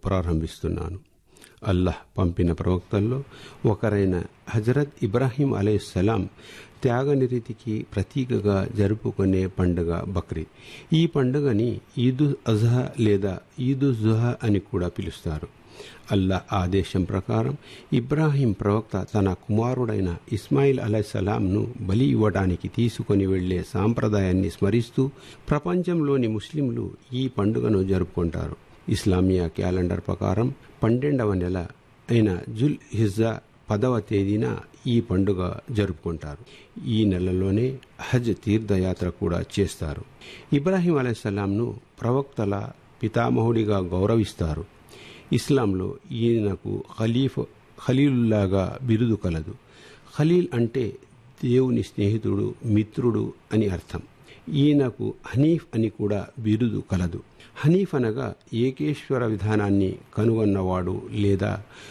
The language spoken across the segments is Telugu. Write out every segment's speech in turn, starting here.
ప్రారంభిస్తున్నాను అల్లాహ్ పంపిన ప్రవక్తల్లో ఒకరైన హజరత్ ఇబ్రాహీం అలైహిస్సలాం త్యాగనిరీతికి ప్రతీకగా జరుపుకునే పండుగ బక్రీద్ ఈ పండుగని ఈదు అజహా లేదా ఈదు జుహా అని కూడా పిలుస్తారు అల్లా ఆదేశం ప్రకారం ఇబ్రాహీం ప్రవక్త తన కుమారుడైన ఇస్మాయిల్ అలైసలాంను బలి ఇవ్వడానికి తీసుకొని వెళ్లే సాంప్రదాయాన్ని స్మరిస్తూ ప్రపంచంలోని ముస్లింలు ఈ పండుగను జరుపుకుంటారు ఇస్లామియా క్యాలెండర్ ప్రకారం పన్నెండవ నెల అయిన జుల్ హిజ్జా పదవ తేదీన ఈ పండుగ జరుపుకుంటారు ఈ నెలలోనే హజ్ తీర్థయాత్ర కూడా చేస్తారు ఇబ్రాహీం అలైసలాంను ప్రవక్తల పితామహుడిగా గౌరవిస్తారు ఇస్లాంలో ఈయనకు ఖలీఫ్ ఖలీలుల్లాగా బిరుదు కలదు ఖలీల్ అంటే దేవుని స్నేహితుడు మిత్రుడు అని అర్థం ఈయనకు హనీఫ్ అని కూడా బిరుదు కలదు హనీఫ్ అనగా ఏకేశ్వర విధానాన్ని కనుగొన్నవాడు లేదా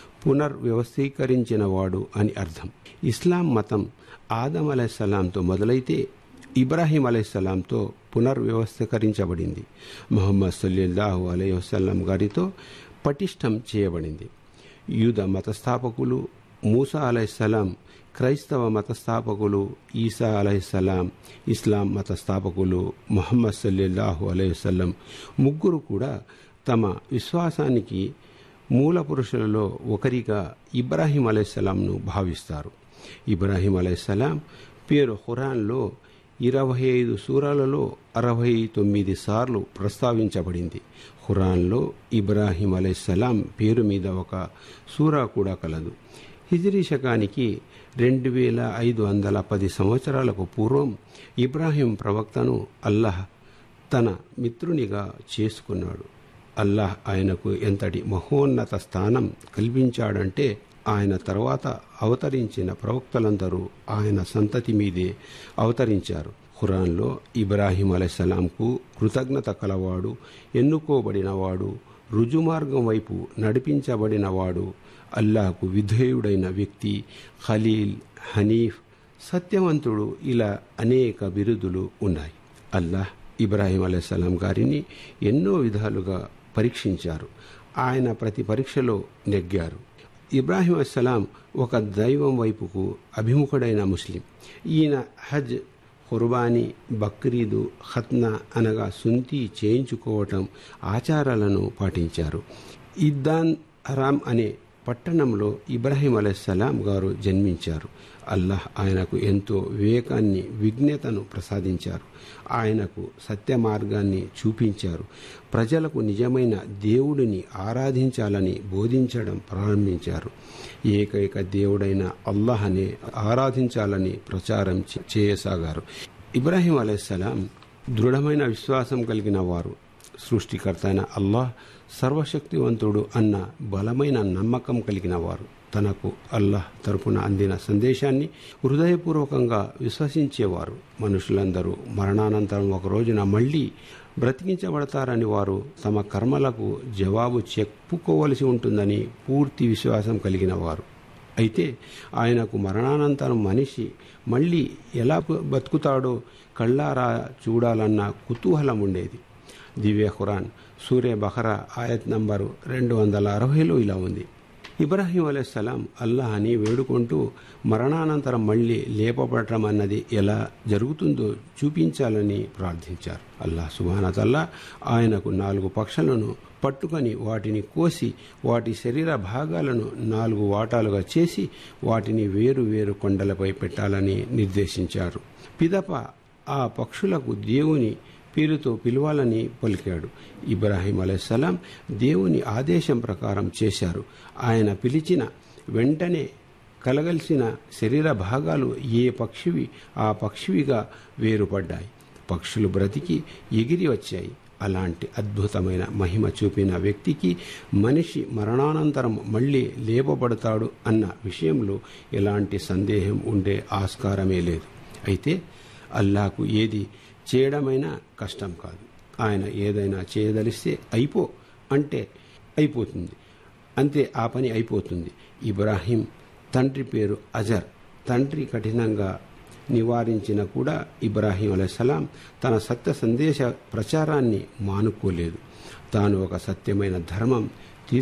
పునర్వ్యవస్థీకరించినవాడు అని అర్థం ఇస్లాం మతం ఆదం అలైసలాంతో మొదలైతే ఇబ్రాహీం అలైహిస్సలాంతో పునర్వ్యవస్థీకరించబడింది మొహమ్మద్ సల్లల్లాహు అలై వసల్లం గారితో పటిష్టం చేయబడింది యూద మతస్థాపకులు మూసా అలైహిస్సలాం క్రైస్తవ మతస్థాపకులు ఈసా అలైహిస్సలాం ఇస్లాం మతస్థాపకులు మొహమ్మద్ సల్లల్లాహు అలై వసల్లం ముగ్గురు కూడా తమ విశ్వాసానికి మూల పురుషులలో ఒకరిగా ఇబ్రాహీం అలైహిస్సలాంను భావిస్తారు ఇబ్రాహీం అలైహిస్సలాం పేరు ఖురాన్లో ఇరవై ఐదు సూరాలలో అరవై తొమ్మిది సార్లు ప్రస్తావించబడింది ఖురాన్లో ఇబ్రాహీం అలైహిస్సలాం పేరు మీద ఒక సూరా కూడా కలదు హిజ్రీ శకానికి రెండు వేల ఐదు వందల పది సంవత్సరాలకు పూర్వం ఇబ్రాహీం ప్రవక్తను అల్లాహ్ తన మిత్రునిగా చేసుకున్నాడు అల్లాహ్ ఆయనకు ఎంతటి మహోన్నత స్థానం కల్పించాడంటే ఆయన తర్వాత అవతరించిన ప్రవక్తలందరూ ఆయన సంతతి మీదే అవతరించారు ఖురాన్లో ఇబ్రాహీం అలైసలాంకు కృతజ్ఞత కలవాడు ఎన్నుకోబడినవాడు రుజుమార్గం వైపు నడిపించబడినవాడు అల్లాహకు విధేయుడైన వ్యక్తి ఖలీల్ హనీఫ్ సత్యవంతుడు ఇలా అనేక బిరుదులు ఉన్నాయి అల్లాహ్ ఇబ్రాహీం అలైసలాం గారిని ఎన్నో విధాలుగా పరీక్షించారు ఆయన ప్రతి పరీక్షలో నెగ్గారు ఇబ్రాహీం అస్సలాం ఒక దైవం వైపుకు అభిముఖుడైన ముస్లిం ఈయన హజ్ ఖుర్బానీ బక్రీదు ఖత్నా అనగా సుంతి చేయించుకోవటం ఆచారాలను పాటించారు ఇద్దాన్ హరామ్ అనే పట్టణంలో ఇబ్రాహీం అలైహిస్సలాం గారు జన్మించారు అల్లాహ్ ఆయనకు ఎంతో వివేకాన్ని విజ్ఞతను ప్రసాదించారు ఆయనకు సత్య మార్గాన్ని చూపించారు ప్రజలకు నిజమైన దేవుడిని ఆరాధించాలని బోధించడం ప్రారంభించారు ఏకైక దేవుడైన అల్లాహనే ఆరాధించాలని ప్రచారం చేయసాగారు ఇబ్రాహీం అలైహిస్సలాం దృఢమైన విశ్వాసం కలిగిన వారు సృష్టికర్త అయిన అల్లాహ్ సర్వశక్తివంతుడు అన్న బలమైన నమ్మకం కలిగిన వారు తనకు అల్లాహ్ తరపున అందిన సందేశాన్ని హృదయపూర్వకంగా విశ్వసించేవారు మనుషులందరూ మరణానంతరం ఒక రోజున మళ్లీ బ్రతికించబడతారని వారు తమ కర్మలకు జవాబు చెప్పుకోవలసి ఉంటుందని పూర్తి విశ్వాసం కలిగిన వారు అయితే ఆయనకు మరణానంతరం మనిషి మళ్ళీ ఎలా బతుకుతాడో కళ్ళారా చూడాలన్న కుతూహలం ఉండేది దివ్య ఖురాన్ సూర్య బహరా ఆయత్ నంబరు రెండు వందల అరవైలో ఇలా ఉంది ఇబ్రాహీం అలైహిస్సలాం అల్లాహని వేడుకుంటూ మరణానంతరం మళ్లీ లేపబడటం అన్నది ఎలా జరుగుతుందో చూపించాలని ప్రార్థించారు అల్లాహ్ సుబానతల్లా ఆయనకు నాలుగు పక్షులను పట్టుకొని వాటిని కోసి వాటి శరీర భాగాలను నాలుగు వాటాలుగా చేసి వాటిని వేరు వేరు కొండలపై పెట్టాలని నిర్దేశించారు పిదప ఆ పక్షులకు దేవుని పేరుతో పిలవాలని పలికాడు ఇబ్రాహీం అలైహిస్సలాం దేవుని ఆదేశం ప్రకారం చేశారు ఆయన పిలిచిన వెంటనే కలగలిసిన శరీర భాగాలు ఏ పక్షివి ఆ పక్షివిగా వేరుపడ్డాయి పక్షులు బ్రతికి ఎగిరి వచ్చాయి అలాంటి అద్భుతమైన మహిమ చూపిన వ్యక్తికి మనిషి మరణానంతరం మళ్ళీ లేపబడతాడు అన్న విషయంలో ఎలాంటి సందేహం ఉండే ఆస్కారమే లేదు అయితే అల్లాకు ఏది చేయడమైనా కష్టం కాదు ఆయన ఏదైనా చేయదలిస్తే అయిపో అంటే అయిపోతుంది అంతే ఆ పని అయిపోతుంది ఇబ్రాహీం తండ్రి పేరు అజర్ తండ్రి కఠినంగా నివారించిన కూడా ఇబ్రాహీం అలైసలాం తన సత్య సందేశ ప్రచారాన్ని మానుకోలేదు తాను ఒక సత్యమైన ధర్మం